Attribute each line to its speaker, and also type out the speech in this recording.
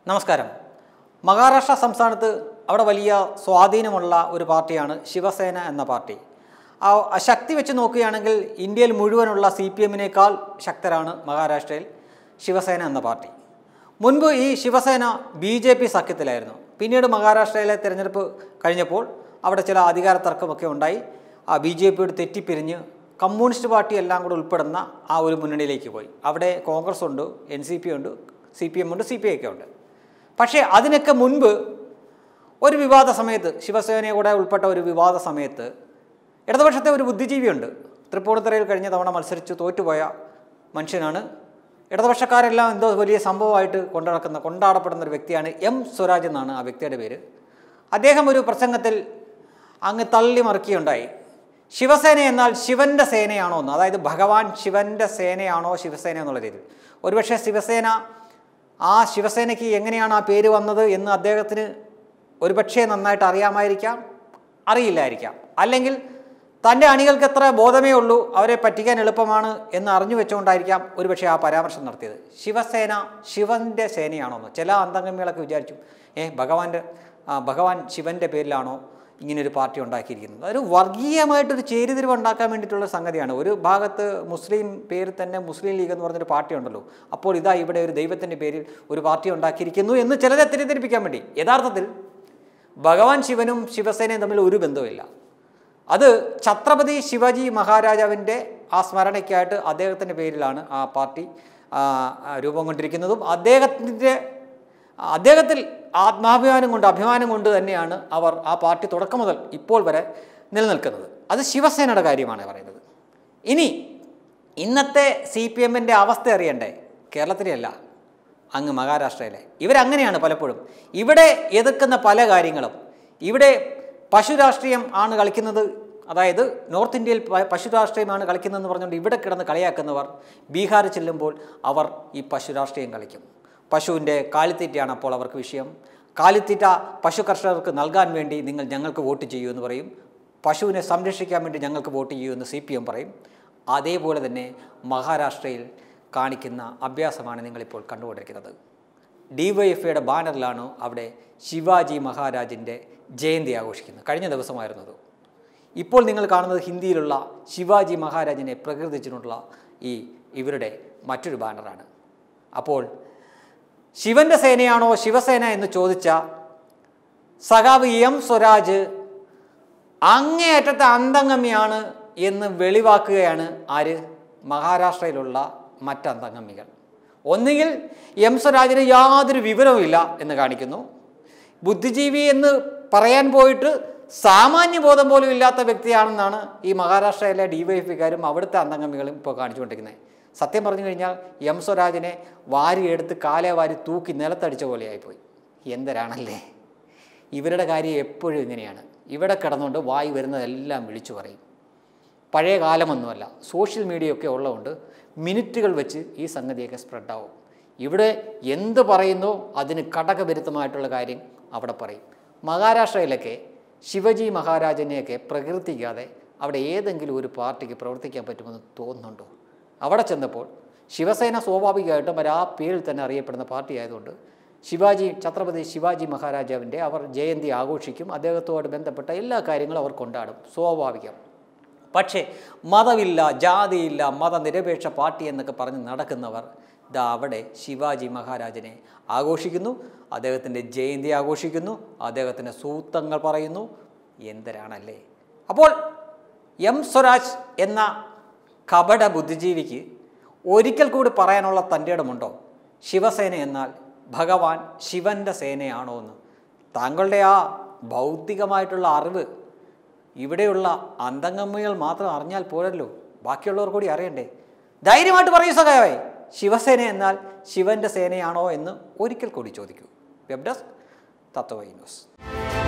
Speaker 1: നമസ്കാരം മഹാരാഷ്ട്ര സംസ്ഥാനത്ത് അവിടെ വലിയ സ്വാധീനമുള്ള ഒരു പാർട്ടിയാണ് ശിവസേന എന്ന പാർട്ടി ആ ആ ശക്തി വെച്ച് നോക്കുകയാണെങ്കിൽ ഇന്ത്യയിൽ മുഴുവനുള്ള സി പി എമ്മിനേക്കാൾ ശക്തരാണ് മഹാരാഷ്ട്രയിൽ ശിവസേന എന്ന പാർട്ടി മുൻപ് ഈ ശിവസേന ബി ജെ പി സഖ്യത്തിലായിരുന്നു പിന്നീട് മഹാരാഷ്ട്രയിലെ തിരഞ്ഞെടുപ്പ് കഴിഞ്ഞപ്പോൾ അവിടെ ചില അധികാര തർക്കമൊക്കെ ഉണ്ടായി ആ ബി ജെ പിയോട് തെറ്റിപ്പിരിഞ്ഞ് കമ്മ്യൂണിസ്റ്റ് പാർട്ടി എല്ലാം കൂടെ ഉൾപ്പെടുന്ന ആ ഒരു മുന്നണിയിലേക്ക് പോയി അവിടെ കോൺഗ്രസ് ഉണ്ട് എൻ സി പി ഉണ്ട് സി പി എം ഉണ്ട് സി പി ഐ ഒക്കെ ഉണ്ട് പക്ഷേ അതിനൊക്കെ മുൻപ് ഒരു വിവാദ സമയത്ത് ശിവസേനയെ കൂടെ ഉൾപ്പെട്ട ഒരു വിവാദ സമയത്ത് ഇടതുപക്ഷത്തെ ഒരു ബുദ്ധിജീവിയുണ്ട് തൃപ്പൂണിത്തറയിൽ കഴിഞ്ഞ തവണ മത്സരിച്ച് തോറ്റുപോയ മനുഷ്യനാണ് ഇടതുപക്ഷക്കാരെല്ലാം എന്തോ വലിയ സംഭവമായിട്ട് കൊണ്ടുനടക്കുന്ന കൊണ്ടാടപ്പെടുന്ന ഒരു വ്യക്തിയാണ് എം സ്വരാജ് എന്നാണ് ആ വ്യക്തിയുടെ പേര് അദ്ദേഹം ഒരു പ്രസംഗത്തിൽ അങ്ങ് തള്ളി മറിക്കുകയുണ്ടായി ശിവസേന എന്നാൽ ശിവന്റെ സേനയാണോ എന്ന് അതായത് ഭഗവാൻ ശിവന്റെ സേനയാണോ ശിവസേന എന്നുള്ള രീതിയിൽ ഒരുപക്ഷെ ശിവസേന ആ ശിവസേനയ്ക്ക് എങ്ങനെയാണ് ആ പേര് വന്നത് എന്ന് അദ്ദേഹത്തിന് ഒരുപക്ഷെ നന്നായിട്ട് അറിയാമായിരിക്കാം അറിയില്ലായിരിക്കാം അല്ലെങ്കിൽ തൻ്റെ അണികൾക്ക് എത്ര ബോധമേ ഉള്ളൂ അവരെ പറ്റിക്കാൻ എളുപ്പമാണ് എന്ന് അറിഞ്ഞു വെച്ചുകൊണ്ടായിരിക്കാം ഒരുപക്ഷെ ആ പരാമർശം നടത്തിയത് ശിവസേന ശിവൻ്റെ സേനയാണോന്ന് ചില അന്തംഗമികളൊക്കെ വിചാരിച്ചു ഏ ഭഗവാന്റെ ആ, ഭഗവാൻ ശിവൻ്റെ പേരിലാണോ ഇങ്ങനൊരു പാർട്ടി ഉണ്ടാക്കിയിരിക്കുന്നത് അതൊരു വർഗീയമായിട്ടൊരു ചേരിതിരിവ് ഉണ്ടാക്കാൻ വേണ്ടിയിട്ടുള്ള സംഗതിയാണ് ഒരു ഭാഗത്ത് മുസ്ലിം പേര് തന്നെ മുസ്ലിം ലീഗ് എന്ന് പറഞ്ഞൊരു പാർട്ടി ഉണ്ടല്ലോ അപ്പോൾ ഇതാ ഇവിടെ ഒരു ദൈവത്തിൻ്റെ പേരിൽ ഒരു പാർട്ടി ഉണ്ടാക്കിയിരിക്കുന്നു എന്ന് ചിലരെ തെറ്റിദ്ധരിപ്പിക്കാൻ വേണ്ടി യഥാർത്ഥത്തിൽ ഭഗവാൻ ശിവനും ശിവസേനയും തമ്മിൽ ഒരു ബന്ധവുമില്ല അത് ഛത്രപതി ശിവജി മഹാരാജാവിൻ്റെ ആ സ്മരണയ്ക്കായിട്ട് അദ്ദേഹത്തിൻ്റെ പേരിലാണ് ആ പാർട്ടി ആ, ആ, രൂപം കൊണ്ടിരിക്കുന്നതും അദ്ദേഹത്തിൻ്റെ അദ്ദേഹത്തിൽ ആത്മാഭിമാനം കൊണ്ട് അഭിമാനം കൊണ്ട് തന്നെയാണ് അവർ ആ പാർട്ടി തുടക്കം മുതൽ ഇപ്പോൾ വരെ നിലനിൽക്കുന്നത് അത് ശിവസേനയുടെ കാര്യമാണ് പറയുന്നത് ഇനി ഇന്നത്തെ സി പി എമ്മിൻ്റെ അവസ്ഥ അറിയണ്ടേ കേരളത്തിലെയല്ല അങ്ങ് മഹാരാഷ്ട്രയിലെ ഇവരങ്ങനെയാണ് പലപ്പോഴും ഇവിടെ എതിർക്കുന്ന പല കാര്യങ്ങളും ഇവിടെ പശു രാഷ്ട്രീയം ആണ് കളിക്കുന്നത് അതായത് നോർത്ത് ഇന്ത്യയിൽ പ- പശു രാഷ്ട്രീയമാണ് കളിക്കുന്നതെന്ന് പറഞ്ഞുകൊണ്ട് ഇവിടെ കിടന്ന് കളിയാക്കുന്നവർ ബീഹാർ ചെല്ലുമ്പോൾ അവർ ഈ പശു രാഷ്ട്രീയം കളിക്കും പശുവിൻ്റെ കാലിത്തീറ്റയാണ് അപ്പോൾ അവർക്ക് വിഷയം കാലിത്തീറ്റ പശു കർഷകർക്ക് നൽകാൻ വേണ്ടി നിങ്ങൾ ഞങ്ങൾക്ക് വോട്ട് ചെയ്യൂ എന്ന് പറയും പശുവിനെ സംരക്ഷിക്കാൻ വേണ്ടി ഞങ്ങൾക്ക് വോട്ട് ചെയ്യൂ എന്ന് സി പി എം പറയും അതേപോലെ തന്നെ മഹാരാഷ്ട്രയിൽ കാണിക്കുന്ന അഭ്യാസമാണ് നിങ്ങളിപ്പോൾ കണ്ടുകൊണ്ടിരിക്കുന്നത് ഡി വൈ എഫ് ഐയുടെ ബാനറിലാണ് അവിടെ ശിവാജി മഹാരാജിൻ്റെ ജയന്തി ആഘോഷിക്കുന്നത് കഴിഞ്ഞ ദിവസമായിരുന്നത് ഇപ്പോൾ നിങ്ങൾ കാണുന്നത് ഹിന്ദിയിലുള്ള ശിവാജി മഹാരാജിനെ പ്രകീർത്തിച്ചിട്ടുള്ള ഈ ഇവരുടെ മറ്റൊരു ബാനറാണ് അപ്പോൾ ശിവന്റെ സേനയാണോ ശിവസേന എന്ന് ചോദിച്ച സഖാവ് എം സ്വരാജ് അങ്ങേയറ്റത്തെ അന്തംഗമ്യാണ് എന്ന് വെളിവാക്കുകയാണ് ആര് മഹാരാഷ്ട്രയിലുള്ള മറ്റന്തംഗമ്മികൾ ഒന്നുകിൽ എം സ്വരാജിന് യാതൊരു വിവരവുമില്ല എന്ന് കാണിക്കുന്നു ബുദ്ധിജീവി എന്ന് പറയാൻ പോയിട്ട് സാമാന്യ ബോധം പോലും ഇല്ലാത്ത വ്യക്തിയാണെന്നാണ് ഈ മഹാരാഷ്ട്രയിലെ ഡിവൈഎഫ്ഐക്കാരും അവിടുത്തെ അന്തംഗമികളും ഇപ്പോൾ കാണിച്ചുകൊണ്ടിരിക്കുന്നത് സത്യം പറഞ്ഞു കഴിഞ്ഞാൽ എം സ്വരാജിനെ വാരിയെടുത്ത് കാലേ വാരി തൂക്കി നിലത്തടിച്ച പോലെയായിപ്പോയി എന്തരാണല്ലേ ഇവരുടെ കാര്യം എപ്പോഴും ഇങ്ങനെയാണ് ഇവിടെ കിടന്നുകൊണ്ട് വായി വരുന്നതെല്ലാം വിളിച്ചു പറയും പഴയ കാലമൊന്നുമല്ല സോഷ്യൽ മീഡിയ ഒക്കെ ഉള്ളതുകൊണ്ട് മിനിറ്റുകൾ വെച്ച് ഈ സംഗതിയൊക്കെ സ്പ്രെഡാവും ഇവിടെ എന്ത് പറയുന്നോ അതിന് കടകവിരുദ്ധമായിട്ടുള്ള കാര്യം അവിടെ പറയും മഹാരാഷ്ട്രയിലൊക്കെ ശിവജി മഹാരാജനെയൊക്കെ പ്രകീർത്തിക്കാതെ അവിടെ ഏതെങ്കിലും ഒരു പാർട്ടിക്ക് പ്രവർത്തിക്കാൻ പറ്റുമെന്ന് തോന്നുന്നുണ്ടോ അവിടെ ചെന്നപ്പോൾ ശിവസേന സ്വാഭാവികമായിട്ടും അവർ ആ പേരിൽ തന്നെ അറിയപ്പെടുന്ന പാർട്ടി ആയതുകൊണ്ട് ശിവാജി ഛത്രപതി ശിവാജി മഹാരാജാവിൻ്റെ അവർ ജയന്തി ആഘോഷിക്കും അദ്ദേഹത്തോട് ബന്ധപ്പെട്ട എല്ലാ കാര്യങ്ങളും അവർ കൊണ്ടാടും സ്വാഭാവികം പക്ഷേ മതമില്ല ജാതിയില്ല മതനിരപേക്ഷ പാർട്ടി എന്നൊക്കെ പറഞ്ഞ് നടക്കുന്നവർ ഇതാ അവിടെ ശിവാജി മഹാരാജനെ ആഘോഷിക്കുന്നു അദ്ദേഹത്തിൻ്റെ ജയന്തി ആഘോഷിക്കുന്നു അദ്ദേഹത്തിൻ്റെ സൂത്തങ്ങൾ പറയുന്നു എന്തരാണല്ലേ അപ്പോൾ എം സ്വരാജ് എന്ന കപട ബുദ്ധിജീവിക്ക് ഒരിക്കൽ കൂടി പറയാനുള്ള തൻ്റെ ഇടമുണ്ടോ ശിവസേന എന്നാൽ ഭഗവാൻ ശിവൻ്റെ സേനയാണോ എന്ന് താങ്കളുടെ ആ ഭൗതികമായിട്ടുള്ള അറിവ് ഇവിടെയുള്ള അന്തംഗമ്മികൾ മാത്രം അറിഞ്ഞാൽ പോരല്ലോ ബാക്കിയുള്ളവർ കൂടി അറിയണ്ടേ ധൈര്യമായിട്ട് പറയൂ സഖാവേ ശിവസേന എന്നാൽ ശിവന്റെ സേനയാണോ എന്ന് ഒരിക്കൽ കൂടി ചോദിക്കൂ വെബ് ഡെസ്ക് തത്വവൈ ന്യൂസ്